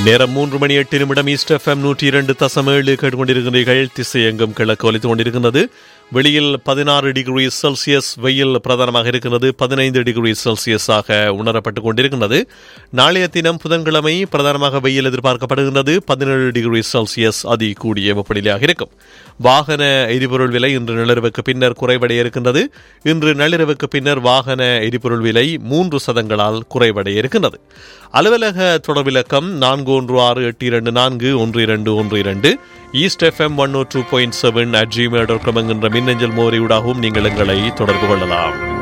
நேரம் மூன்று மணி எட்டு நிமிடம் ஈஸ்ட் எஃப்எம் நூற்றி இரண்டு தசம் ஏழு கேட்டுக்கொண்டிருக்கிறீர்கள் திசையெங்கும் கிழக்கு ஒலித்துக் கொண்டிருக்கிறது வெளியில் பதினாறு டிகிரி செல்சியஸ் வெயில் பிரதானமாக இருக்கிறது பதினைந்து டிகிரி செல்சியஸாக உணரப்பட்டுக் கொண்டிருக்கிறது நாளைய தினம் புதன்கிழமை பிரதானமாக வெயில் எதிர்பார்க்கப்படுகின்றது பதினேழு டிகிரி செல்சியஸ் அதி கூடிய வெப்பநிலையாக இருக்கும் வாகன எரிபொருள் விலை இன்று நள்ளிரவுக்கு பின்னர் குறைவடைய இருக்கின்றது இன்று நள்ளிரவுக்கு பின்னர் வாகன எரிபொருள் விலை மூன்று சதங்களால் குறைவடைய இருக்கின்றது அலுவலக தொடர்பிலக்கம் நான்கு ஒன்று ஆறு எட்டு இரண்டு நான்கு ஒன்று இரண்டு ஒன்று இரண்டு East FM one O two point seven at Gmail dot com என்கின்ற மின்னஞ்சல் மோரியூடாகவும் நீங்கள் எங்களை தொடர்பு கொள்ளலாம்